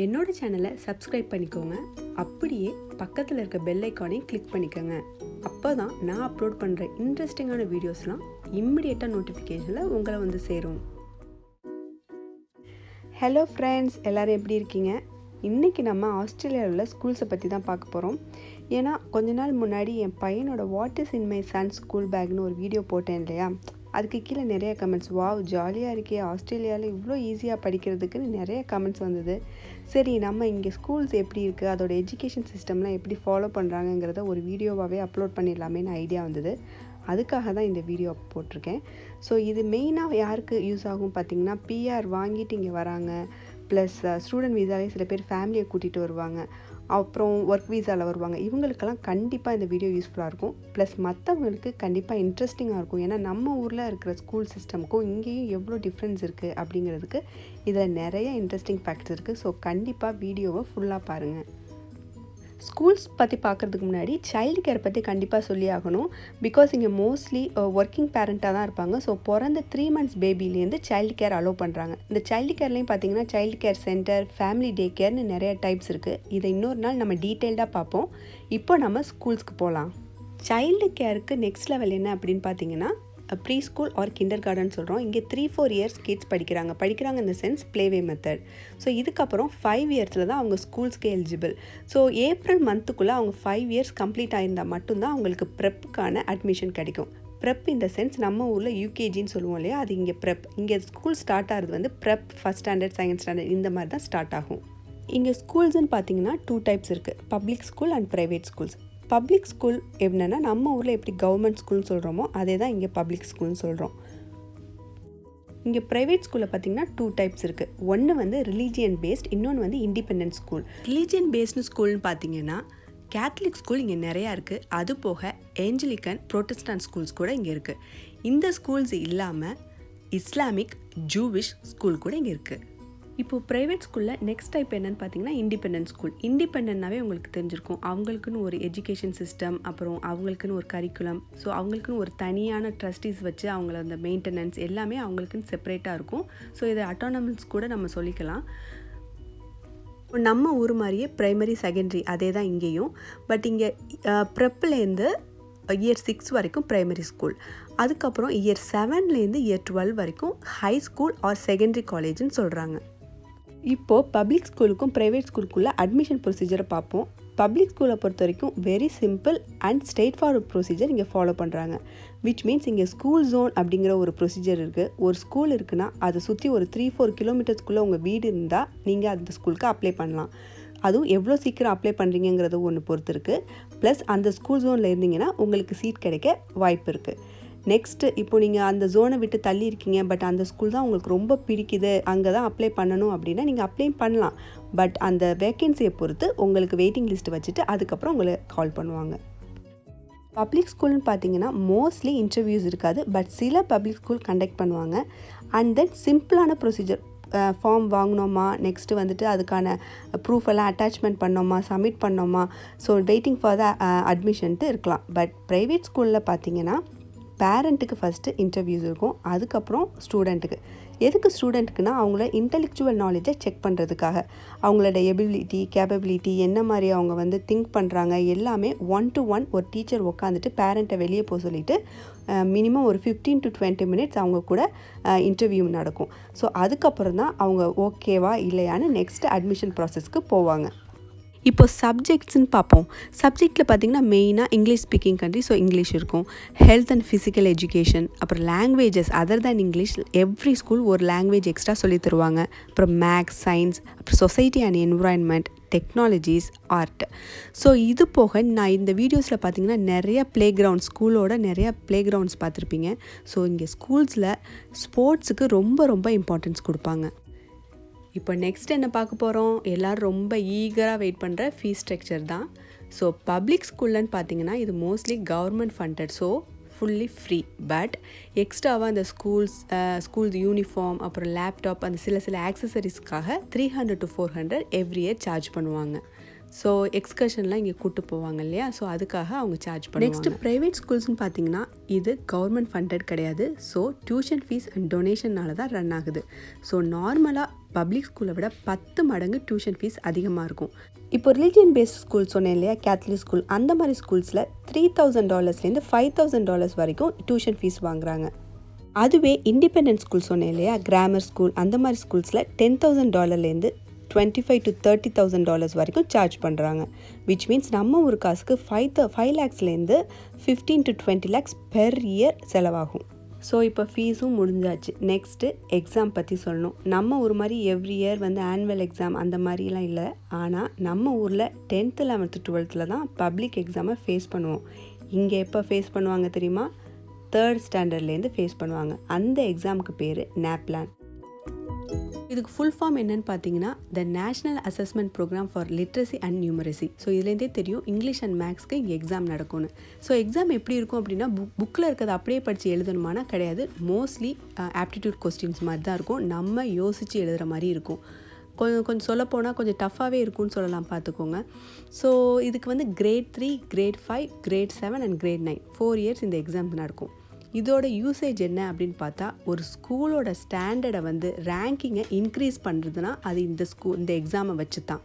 என்னோட சேனலை சப்ஸ்கிரைப் பண்ணிக்கோங்க அப்படியே பக்கத்தில் இருக்க பெல் ஐக்கானையும் கிளிக் பண்ணிக்கோங்க அப்போ தான் நான் அப்லோட் பண்ணுற இன்ட்ரெஸ்டிங்கான வீடியோஸ்லாம் இம்மிடியேட்டாக நோட்டிஃபிகேஷனில் உங்களை வந்து சேரும் ஹலோ ஃப்ரெண்ட்ஸ் எல்லோரும் எப்படி இருக்கீங்க இன்றைக்கி நம்ம ஆஸ்திரேலியாவில் உள்ள ஸ்கூல்ஸை பற்றி தான் பார்க்க போகிறோம் ஏன்னா கொஞ்ச நாள் முன்னாடி என் பையனோட what is in my son school பேக்னு ஒரு வீடியோ போட்டேன் இல்லையா அதுக்கு கீழே நிறைய கமெண்ட்ஸ் வாவ் ஜாலியாக இருக்கே ஆஸ்திரேலியாவில் இவ்வளோ ஈஸியாக படிக்கிறதுக்குன்னு நிறைய கமெண்ட்ஸ் வந்தது சரி நம்ம இங்கே ஸ்கூல்ஸ் எப்படி இருக்குது அதோட எஜுகேஷன் சிஸ்டம்லாம் எப்படி ஃபாலோ பண்ணுறாங்கங்கிறத ஒரு வீடியோவாகவே அப்லோட் பண்ணிடலாமேன்னு ஐடியா வந்தது அதுக்காக தான் இந்த வீடியோ போட்டிருக்கேன் ஸோ இது மெயினாக யாருக்கு யூஸ் ஆகும் பார்த்திங்கன்னா பிஆர் வாங்கிட்டு இங்கே வராங்க ப்ளஸ் ஸ்டூடெண்ட் வீசாலே சில பேர் ஃபேமிலியை கூட்டிகிட்டு வருவாங்க அப்புறம் ஒர்க் வீசாவில் வருவாங்க இவங்களுக்கெல்லாம் கண்டிப்பாக இந்த வீடியோ யூஸ்ஃபுல்லாக இருக்கும் ப்ளஸ் மற்றவங்களுக்கு கண்டிப்பாக இன்ட்ரெஸ்டிங்காக இருக்கும் ஏன்னா நம்ம ஊரில் இருக்கிற ஸ்கூல் சிஸ்டமுக்கும் இங்கேயும் எவ்வளோ டிஃப்ரென்ஸ் இருக்குது அப்படிங்கிறதுக்கு இதில் நிறைய இன்ட்ரெஸ்டிங் ஃபேக்ட்ஸ் இருக்குது ஸோ கண்டிப்பாக வீடியோவை ஃபுல்லாக பாருங்கள் ஸ்கூல்ஸ் பற்றி பார்க்குறதுக்கு முன்னாடி சைல்டு கேர் பற்றி கண்டிப்பாக சொல்லி ஆகணும் பிகாஸ் இங்கே மோஸ்ட்லி ஒர்க்கிங் பேரண்ட்டாக தான் இருப்பாங்க ஸோ பிறந்த த்ரீ மந்த்ஸ் பேபிலேருந்து சைல்டு கேர் அலோவ் பண்ணுறாங்க இந்த சைல்டு கேர்லேயும் பார்த்தீங்கன்னா child care center family day கேர்னு நிறைய டைப்ஸ் இருக்குது இதை இன்னொரு நாள் நம்ம டீட்டெயில்டாக பார்ப்போம் இப்போ நம்ம ஸ்கூல்ஸ்க்கு போகலாம் சைல்டு கேருக்கு நெக்ஸ்ட் லெவல் என்ன அப்படின்னு பார்த்தீங்கன்னா pre school or kindergarten சொல்கிறோம் இங்கே த்ரீ ஃபோர் இயர்ஸ் கிட்ஸ் படிக்கிறாங்க படிக்கிறாங்க இந்த சென்ஸ் ப்ளேவே மெத்தட் ஸோ இதுக்கப்புறம் ஃபைவ் இயர்ஸில் தான் அவங்க ஸ்கூல்ஸ்க்கு எலிஜிபிள் ஸோ ஏப்ரல் மந்த்துக்குள்ளே அவங்க ஃபைவ் இயர்ஸ் கம்ப்ளீட் ஆயிருந்தால் மட்டும்தான் அவங்களுக்கு ப்ரெப்புக்கான அட்மிஷன் கிடைக்கும் ப்ரெப் இந்த சென்ஸ் நம்ம ஊரில் யூகேஜின்னு சொல்லுவோம் இல்லையா அது இங்கே ப்ரெப் இங்கே ஸ்கூல் ஸ்டார்ட் ஆகிறது வந்து prep first standard second standard இந்த மாதிரி தான் ஸ்டார்ட் ஆகும் இங்கே ஸ்கூல்ஸ்னு பார்த்தீங்கன்னா டூ டைப்ஸ் இருக்குது public school and private schools public school என்னென்னா நம்ம ஊரில் எப்படி கவர்மெண்ட் ஸ்கூல்னு சொல்கிறோமோ அதே தான் இங்கே பப்ளிக் ஸ்கூல்னு சொல்கிறோம் இங்கே ப்ரைவேட் ஸ்கூலில் பார்த்தீங்கன்னா டூ டைப்ஸ் இருக்குது ஒன்று வந்து ரிலீஜியன் பேஸ்ட் இன்னொன்று வந்து இண்டிபெண்டன்ட் ஸ்கூல் ரிலீஜியன் பேஸ்டு ஸ்கூல்னு பார்த்தீங்கன்னா கேத்தலிக் ஸ்கூல் இங்கே நிறையா இருக்குது அது போக ஏஞ்சலிக்கன் ப்ரோட்டஸ்டான் ஸ்கூல்ஸ் கூட இங்கே இருக்குது இந்த ஸ்கூல்ஸ் இல்லாமல் இஸ்லாமிக் ஜூவிஷ் ஸ்கூல் கூட இங்கே இருக்குது இப்போது ப்ரைவேட் ஸ்கூலில் நெக்ஸ்ட் டைப் என்னென்னு பார்த்தீங்கன்னா இண்டிபெண்டன்ட் ஸ்கூல் இண்டிபெண்ட்னாவே உங்களுக்கு தெரிஞ்சிருக்கும் அவங்களுக்குன்னு ஒரு எஜுகேஷன் சிஸ்டம் அப்புறம் அவங்களுக்குன்னு ஒரு கரிக்குலம் ஸோ அவங்களுக்குன்னு ஒரு தனியான ட்ரஸ்டீஸ் வச்சு அவங்கள அந்த மெயின்டெனன்ஸ் எல்லாமே அவங்களுக்குன்னு செப்பரேட்டாக இருக்கும் ஸோ இதை அட்டானமஸ் கூட நம்ம சொல்லிக்கலாம் நம்ம ஊர் மாதிரியே ப்ரைமரி செகண்டரி அதே தான் இங்கேயும் பட் இங்கே ப்ரெப்லேருந்து இயர் சிக்ஸ் வரைக்கும் ப்ரைமரி ஸ்கூல் அதுக்கப்புறம் இயர் செவன்லேருந்து இயர் டுவெல் வரைக்கும் ஹை ஸ்கூல் ஆர் செகண்டரி காலேஜ்னு சொல்கிறாங்க இப்போது பப்ளிக் ஸ்கூலுக்கும் ப்ரைவேட் ஸ்கூலுக்குள்ளே அட்மிஷன் ப்ரொசீஜரை பார்ப்போம் பப்ளிக் ஸ்கூலை பொறுத்த வரைக்கும் very simple and straightforward procedure இங்கே ஃபாலோ பண்ணுறாங்க விச் மீன்ஸ் இங்கே ஸ்கூல் ஜோன் அப்படிங்கிற ஒரு ப்ரொசீஜர் இருக்குது ஒரு ஸ்கூல் இருக்குன்னா அதை சுற்றி ஒரு த்ரீ ஃபோர் கிலோமீட்டர்ஸ்க்குள்ளே உங்கள் வீடு இருந்தால் நீங்கள் அந்த ஸ்கூலுக்கு அப்ளை பண்ணலாம் அதுவும் எவ்வளோ சீக்கிரம் அப்ளை பண்ணுறீங்கிறது ஒன்று பொறுத்து இருக்குது ப்ளஸ் அந்த ஸ்கூல் ஜோனில் இருந்தீங்கன்னா உங்களுக்கு சீட் கிடைக்க வாய்ப்பு இருக்குது நெக்ஸ்ட்டு இப்போ நீங்கள் அந்த ஜோனை விட்டு தள்ளி இருக்கீங்க பட் அந்த ஸ்கூல் தான் உங்களுக்கு ரொம்ப பிடிக்குது அங்கே தான் அப்ளை பண்ணணும் அப்படின்னா நீங்கள் அப்ளை பண்ணலாம் பட் அந்த வேக்கன்சியை பொறுத்து உங்களுக்கு வெயிட்டிங் லிஸ்ட் வச்சுட்டு அதுக்கப்புறம் உங்களை கால் பண்ணுவாங்க பப்ளிக் ஸ்கூல்னு பார்த்தீங்கன்னா மோஸ்ட்லி இன்டர்வியூஸ் இருக்காது பட் சில பப்ளிக் ஸ்கூல் கண்டக்ட் பண்ணுவாங்க அண்ட் தென் சிம்பிளான ப்ரொசீஜர் ஃபார்ம் வாங்கினோமா நெக்ஸ்ட்டு வந்துட்டு அதுக்கான ப்ரூஃப் எல்லாம் அட்டாச்மெண்ட் பண்ணோமா சப்மிட் பண்ணோமா ஸோ வெயிட்டிங் ஃபார் த அட்மிஷன்ட்டு இருக்கலாம் பட் ப்ரைவேட் ஸ்கூலில் பார்த்தீங்கன்னா பேரண்ட்டுக்கு ஃபஸ்ட்டு இன்டர்வியூஸ் இருக்கும் அதுக்கப்புறம் ஸ்டூடெண்ட்டுக்கு எதுக்கு ஸ்டூடெண்ட்டுக்குன்னா அவங்கள இன்டெலெக்சுவல் நாலேஜை செக் பண்ணுறதுக்காக அவங்களோட எபிலிட்டி கேப்பபிலிட்டி என்ன மாதிரி அவங்க வந்து திங்க் பண்ணுறாங்க எல்லாமே ஒன் டு ஒன் ஒரு டீச்சர் உட்காந்துட்டு பேரண்ட்டை வெளியே போக சொல்லிவிட்டு மினிமம் ஒரு ஃபிஃப்டீன் டு டுவெண்ட்டி மினிட்ஸ் அவங்க கூட இன்டர்வியூ நடக்கும் ஸோ அதுக்கப்புறம் தான் அவங்க ஓகேவா இல்லையான்னு நெக்ஸ்ட் அட்மிஷன் ப்ராசஸ்க்கு போவாங்க இப்போ சப்ஜெக்ட்ஸ்னு பார்ப்போம் சப்ஜெக்டில் பார்த்திங்கன்னா மெயினாக English speaking country so English இருக்கும் ஹெல்த் அண்ட் ஃபிசிக்கல் எஜுகேஷன் அப்புறம் languages other than English every school ஒரு லாங்குவேஜ் எக்ஸ்ட்ரா சொல்லி தருவாங்க அப்புறம் மேக்ஸ் சயின்ஸ் அப்புறம் society and environment technologies art so இது போக நான் இந்த வீடியோஸில் பார்த்தீங்கன்னா நிறைய ப்ளே கிரவுண்ட் ஸ்கூலோட நிறைய ப்ளே கிரவுண்ட்ஸ் பார்த்துருப்பீங்க ஸோ இங்கே ஸ்கூல்ஸில் ஸ்போர்ட்ஸுக்கு ரொம்ப ரொம்ப இம்பார்ட்டன்ஸ் கொடுப்பாங்க இப்போ நெக்ஸ்ட் என்ன பார்க்க போகிறோம் எல்லோரும் ரொம்ப ஈகராக வெயிட் பண்ணுற ஃபீஸ் ஸ்ட்ரக்சர் தான் ஸோ பப்ளிக் ஸ்கூல்லன்னு பார்த்தீங்கன்னா இது mostly government funded so fully free but எக்ஸ்ட்ராவாக அந்த ஸ்கூல்ஸ் ஸ்கூல்ஸ் யூனிஃபார்ம் அப்புறம் லேப்டாப் அந்த சில சில ஆக்சசரிஸ்க்காக three hundred to four hundred every year charge பண்ணுவாங்க ஸோ எக்ஸ்கர்ஷன்லாம் இங்கே கூட்டு போவாங்க இல்லையா ஸோ அதுக்காக அவங்க சார்ஜ் பண்ணுவாங்க நெக்ஸ்ட் ப்ரைவேட் ஸ்கூல்ஸ்னு பார்த்தீங்கன்னா இது கவர்மெண்ட் ஃபண்டட் கிடையாது ஸோ டியூஷன் ஃபீஸ் அண்ட் டொனேஷன்னால தான் ரன் ஆகுது ஸோ நார்மலாக பப்ளிக் ஸ்கூலை விட பத்து மடங்கு டியூஷன் ஃபீஸ் அதிகமாக இருக்கும் இப்போ ரிலீஜியன் பேஸ்ட் ஸ்கூல் சொன்னேன் இல்லையா கேத்தலிக் ஸ்கூல் அந்த மாதிரி ஸ்கூல்ஸில் த்ரீ தௌசண்ட் டாலர்ஸ்லேருந்து ஃபைவ் தௌசண்ட் டாலர்ஸ் வரைக்கும் டியூஷன் ஃபீஸ் வாங்குறாங்க அதுவே இண்டிபெண்டன்ட் ஸ்கூல் சொன்னேன் இல்லையா கிராமர் ஸ்கூல் அந்த மாதிரி ஸ்கூல்ஸில் டென் தௌசண்ட் டாலர்லேருந்து twenty five to thirty thousand dollars வரைக்கும் சார்ஜ் பண்ணுறாங்க விச் மீன்ஸ் நம்ம ஒரு காசுக்கு ஃபைவ் த ஃபைவ் லேக்ஸ்லேருந்து fifteen to twenty lakhs per year செலவாகும் ஸோ இப்போ ஃபீஸும் முடிஞ்சாச்சு நெக்ஸ்ட்டு எக்ஸாம் பற்றி சொல்லணும் நம்ம ஒரு மாதிரி எவ்ரி இயர் வந்து ஆனுவல் எக்ஸாம் அந்த மாதிரிலாம் இல்லை ஆனால் நம்ம ஊரில் டென்த்து லெவன்த்து டுவெல்த்தில் தான் பப்ளிக் எக்ஸாமை ஃபேஸ் பண்ணுவோம் இங்கே எப்போ ஃபேஸ் பண்ணுவாங்க தெரியுமா தேர்ட் ஸ்டாண்டர்ட்லேருந்து ஃபேஸ் பண்ணுவாங்க அந்த எக்ஸாமுக்கு பேர் நேப்லான் இதுக்கு ஃபுல் ஃபார்ம் என்னன்னு பார்த்தீங்கன்னா the national assessment program for literacy and numeracy so இதுலேருந்தே தெரியும் இங்கிலீஷ் அண்ட் மேக்ஸ்க்கு இங்கே எக்ஸாம் நடக்கும்னு ஸோ எக்ஸாம் எப்படி இருக்கும் அப்படின்னா புக் புக்கில் இருக்கிறத அப்படியே படித்து எழுதணுமானா கிடையாது மோஸ்ட்லி ஆப்டிடியூட் கொஸ்டின்ஸ் மாதிரி தான் இருக்கும் நம்ம யோசித்து எழுதுகிற மாதிரி இருக்கும் கொஞ்சம் கொஞ்சம் சொல்லப்போனால் கொஞ்சம் டஃப்பாகவே இருக்கும்னு சொல்லலாம் பார்த்துக்கோங்க ஸோ இதுக்கு வந்து grade three grade five grade seven and grade nine four years இந்த எக்ஸாம் நடக்கும் இதோட யூசேஜ் என்ன அப்படின்னு பார்த்தா ஒரு ஸ்கூலோட ஸ்டாண்டர்டை வந்து ரேங்கிங்கை இன்க்ரீஸ் பண்ணுறதுனா அது இந்த ஸ்கூல் இந்த எக்ஸாமை வச்சு தான்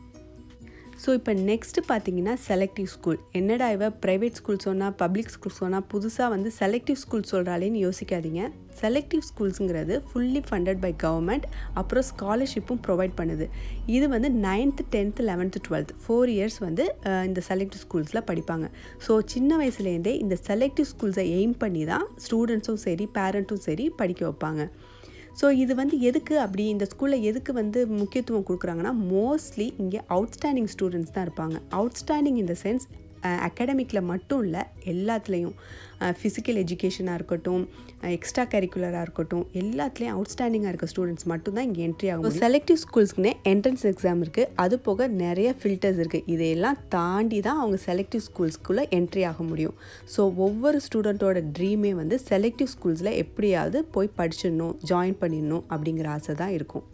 ஸோ இப்போ நெக்ஸ்ட்டு பார்த்தீங்கன்னா செலக்டிவ் ஸ்கூல் என்னடா இவ ப்ரைவேட் ஸ்கூல் சொன்னால் பப்ளிக் ஸ்கூல் சொன்னால் புதுசாக வந்து செலக்டிவ் ஸ்கூல் சொல்கிறாளேன்னு யோசிக்காதீங்க செலக்டிவ் ஸ்கூல்ஸுங்கிறது ஃபுல்லி ஃபண்டட் பை கவர்மெண்ட் அப்புறம் ஸ்காலர்ஷிப்பும் ப்ரொவைட் பண்ணுது இது வந்து ninth tenth eleventh twelfth four years வந்து இந்த செலக்டிவ் ஸ்கூல்ஸில் படிப்பாங்க ஸோ சின்ன வயசுலேருந்தே இந்த செலக்டிவ் ஸ்கூல்ஸை எய்ம் பண்ணி தான் ஸ்டூடெண்ட்ஸும் சரி பேரண்ட்டும் சரி படிக்க வைப்பாங்க ஸோ இது வந்து எதுக்கு அப்படி இந்த ஸ்கூலில் எதுக்கு வந்து முக்கியத்துவம் கொடுக்குறாங்கன்னா மோஸ்ட்லி இங்கே அவுட்ஸ்டாண்டிங் ஸ்டூடெண்ட்ஸ் தான் இருப்பாங்க அவுட்ஸ்டாண்டிங் இந்த சென்ஸ் அகாடமிக்கில் மட்டும் இல்லை எல்லாத்துலேயும் ஃபிசிக்கல் எஜுகேஷனாக இருக்கட்டும் எக்ஸ்ட்ரா கரிக்குலராக இருக்கட்டும் எல்லாத்துலேயும் அவுட்ஸ்டாண்டிங்காக இருக்க ஸ்டூடெண்ட்ஸ் மட்டும் தான் இங்கே என்ட்ரி ஆகும் செலக்டிவ் ஸ்கூல்ஸ்க்குனே என்ட்ரன்ஸ் எக்ஸாம் இருக்குது அது போக நிறைய ஃபில்டர்ஸ் இருக்குது இதையெல்லாம் தாண்டி தான் அவங்க செலக்டிவ் ஸ்கூல்ஸ்க்குள்ளே என்ட்ரி ஆக முடியும் ஸோ ஒவ்வொரு ஸ்டூடெண்ட்டோட ட்ரீமே வந்து செலக்டிவ் ஸ்கூல்ஸில் எப்படியாவது போய் படிச்சிடணும் ஜாயின் பண்ணிடணும் அப்படிங்கிற ஆசை தான் இருக்கும்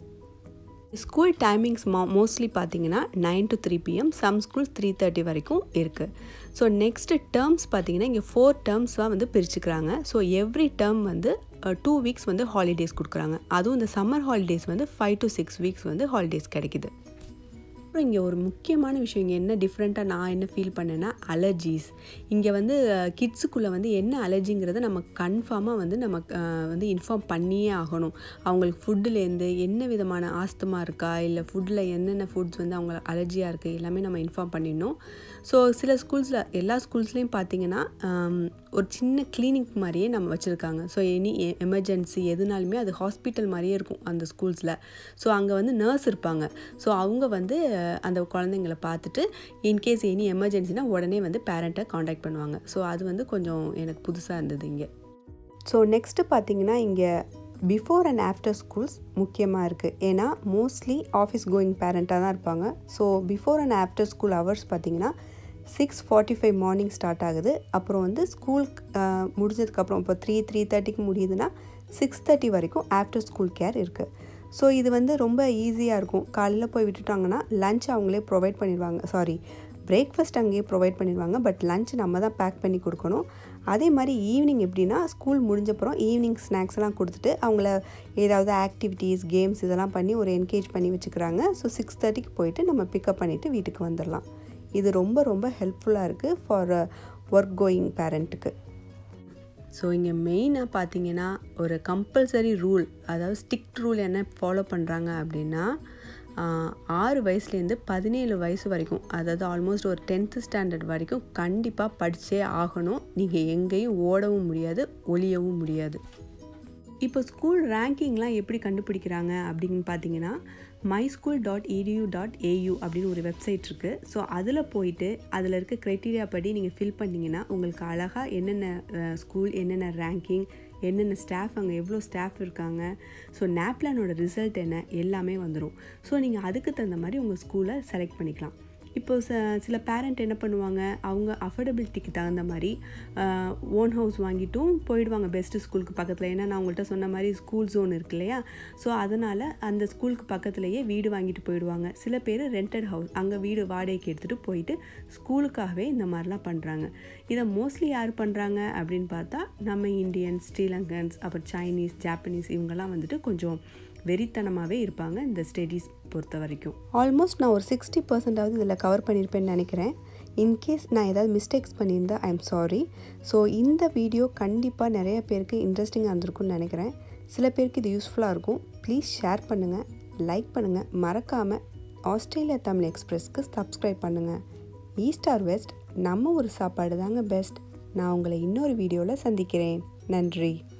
ஸ்கூல் டைமிங்ஸ் மா மோஸ்ட்லி பார்த்தீங்கன்னா nine to three PM some school three thirty வரைக்கும் இருக்குது ஸோ நெக்ஸ்ட்டு டேர்ம்ஸ் பார்த்தீங்கன்னா இங்கே ஃபோர் டேர்ம்ஸாக வந்து பிரிச்சுக்கிறாங்க ஸோ எவ்ரி டேர்ம் வந்து டூ வீக்ஸ் வந்து ஹாலிடேஸ் கொடுக்குறாங்க அதுவும் இந்த சம்மர் ஹாலிடேஸ் வந்து ஃபைவ் டு சிக்ஸ் வீக்ஸ் வந்து ஹாலிடேஸ் கிடைக்குது அப்புறம் இங்கே ஒரு முக்கியமான விஷயம் இங்கே என்ன டிஃப்ரெண்ட்டாக நான் என்ன ஃபீல் பண்ணேன்னா அலர்ஜிஸ் இங்கே வந்து கிட்ஸுக்குள்ளே வந்து என்ன அலர்ஜிங்கிறத நம்ம கன்ஃபார்மாக வந்து நம்ம வந்து இன்ஃபார்ம் பண்ணியே ஆகணும் அவங்களுக்கு ஃபுட்டுலேருந்து என்ன விதமான ஆஸ்தமா இருக்கா இல்லை ஃபுட்டில் என்னென்ன ஃபுட்ஸ் வந்து அவங்க அலர்ஜியாக இருக்குது எல்லாமே நம்ம இன்ஃபார்ம் பண்ணிடணும் ஸோ சில ஸ்கூல்ஸில் எல்லா ஸ்கூல்ஸ்லேயும் பார்த்தீங்கன்னா ஒரு சின்ன கிளினிக் மாதிரியே நம்ம வச்சுருக்காங்க ஸோ எனி எமர்ஜென்சி எதுனாலுமே அது ஹாஸ்பிட்டல் மாதிரியே இருக்கும் அந்த ஸ்கூல்ஸில் ஸோ அங்கே வந்து நர்ஸ் இருப்பாங்க ஸோ அவங்க வந்து அந்த குழந்தைங்கள பார்த்துட்டு இன்கேஸ் எனி எமர்ஜென்சினா உடனே வந்து பேரண்ட்டை காண்டாக்ட் பண்ணுவாங்க ஸோ அது வந்து கொஞ்சம் எனக்கு புதுசாக இருந்தது இங்கே ஸோ நெக்ஸ்ட்டு பார்த்தீங்கன்னா இங்கே பிஃபோர் அண்ட் ஆஃப்டர் ஸ்கூல்ஸ் முக்கியமாக இருக்குது ஏன்னா மோஸ்ட்லி ஆஃபீஸ் கோயிங் பேரண்ட்டாக தான் இருப்பாங்க so before and after school hours பார்த்திங்கன்னா six forty five morning start ஆகுது அப்புறம் வந்து ஸ்கூல் முடிஞ்சதுக்கப்புறம் இப்போ த்ரீ த்ரீ தேர்ட்டிக்கு முடியுதுன்னா சிக்ஸ் தேர்ட்டி வரைக்கும் ஆஃப்டர் ஸ்கூல் கேர் இருக்குது ஸோ இது வந்து ரொம்ப ஈஸியாக இருக்கும் காலையில் போய் விட்டுட்டாங்கன்னா லஞ்ச் அவங்களே ப்ரொவைட் பண்ணிடுவாங்க சாரி பிரேக்ஃபாஸ்ட் அங்கேயே ப்ரொவைட் பண்ணிடுவாங்க பட் லஞ்ச் நம்ம தான் பேக் பண்ணி கொடுக்கணும் அதே மாதிரி ஈவினிங் எப்படின்னா ஸ்கூல் முடிஞ்சப்பறம் ஈவினிங் ஸ்நாக்ஸ்லாம் கொடுத்துட்டு அவங்கள ஏதாவது ஆக்டிவிட்டீஸ் கேம்ஸ் இதெல்லாம் பண்ணி ஒரு என்கேஜ் பண்ணி வச்சுக்கிறாங்க ஸோ சிக்ஸ் தேர்ட்டிக்கு போயிட்டு நம்ம பிக்கப் பண்ணிவிட்டு வீட்டுக்கு வந்துடலாம் இது ரொம்ப ரொம்ப ஹெல்ப்ஃபுல்லாக இருக்குது ஃபார் ஒர்க் கோயிங் பேரண்ட்டுக்கு ஸோ இங்கே மெயினாக பார்த்தீங்கன்னா ஒரு கம்பல்சரி ரூல் அதாவது ஸ்டிக்ட் ரூல் என்ன ஃபாலோ பண்ணுறாங்க அப்படின்னா ஆறு வயசுலேருந்து பதினேழு வயசு வரைக்கும் அதாவது ஆல்மோஸ்ட் ஒரு டென்த்து ஸ்டாண்டர்ட் வரைக்கும் கண்டிப்பாக படித்தே ஆகணும் நீங்கள் எங்கேயும் ஓடவும் முடியாது ஒளியவும் முடியாது இப்போ ஸ்கூல் ரேங்கிங்லாம் எப்படி கண்டுபிடிக்கிறாங்க அப்படின்னு பார்த்தீங்கன்னா my school dot edu dot AU அப்படின்னு ஒரு வெப்சைட் இருக்குது ஸோ அதில் போயிட்டு அதில் இருக்க க்ரைட்டீரியா படி நீங்கள் ஃபில் பண்ணிங்கன்னா உங்களுக்கு அழகாக என்னென்ன ஸ்கூல் என்னென்ன ரேங்கிங் என்னென்ன ஸ்டாஃப் அங்கே எவ்வளோ ஸ்டாஃப் இருக்காங்க ஸோ நேப்லானோட ரிசல்ட் என்ன எல்லாமே வந்துடும் ஸோ நீங்கள் அதுக்கு தகுந்த மாதிரி உங்கள் ஸ்கூலை செலக்ட் பண்ணிக்கலாம் இப்போ ச சில பேரண்ட் என்ன பண்ணுவாங்க அவங்க அஃபோர்டபிலிட்டிக்கு தகுந்த மாதிரி ஓன் ஹவுஸ் வாங்கிட்டும் போயிடுவாங்க பெஸ்ட்டு ஸ்கூலுக்கு பக்கத்தில் ஏன்னா நான் உங்கள்கிட்ட சொன்ன மாதிரி ஸ்கூல் ஜோன் இருக்கு இல்லையா ஸோ அதனால் அந்த ஸ்கூலுக்கு பக்கத்துலேயே வீடு வாங்கிட்டு போயிடுவாங்க சில பேர் ரெண்டட் ஹவுஸ் அங்கே வீடு வாடகைக்கு எடுத்துகிட்டு போயிட்டு ஸ்கூலுக்காகவே இந்த மாதிரிலாம் பண்ணுறாங்க இதை மோஸ்ட்லி யார் பண்ணுறாங்க அப்படின்னு பார்த்தா நம்ம இந்தியன்ஸ் ஸ்ரீலங்கன்ஸ் அப்புறம் சைனீஸ் ஜாப்பனீஸ் இவங்கெல்லாம் வந்துட்டு கொஞ்சம் வெறித்தனமாகவே இருப்பாங்க இந்த ஸ்டடீஸ் பொறுத்த வரைக்கும் ஆல்மோஸ்ட் நான் ஒரு சிக்ஸ்டி பர்சன்டாவது இதில் கவர் பண்ணியிருப்பேன்னு நினைக்கிறேன் இன்கேஸ் நான் ஏதாவது மிஸ்டேக்ஸ் பண்ணியிருந்தா ஐ எம் சாரி ஸோ இந்த வீடியோ கண்டிப்பாக நிறைய பேருக்கு இன்ட்ரெஸ்டிங்காக இருந்திருக்கும்னு நினைக்கிறேன் சில பேருக்கு இது யூஸ்ஃபுல்லாக இருக்கும் ப்ளீஸ் ஷேர் பண்ணுங்கள் லைக் பண்ணுங்கள் மறக்காமல் ஆஸ்திரேலியா தமிழ் எக்ஸ்பிரஸ்க்கு சப்ஸ்கிரைப் பண்ணுங்கள் ஈஸ்ட் ஆர் வெஸ்ட் நம்ம ஒரு சாப்பாடு தாங்க பெஸ்ட் நான் உங்களை இன்னொரு வீடியோவில் சந்திக்கிறேன் நன்றி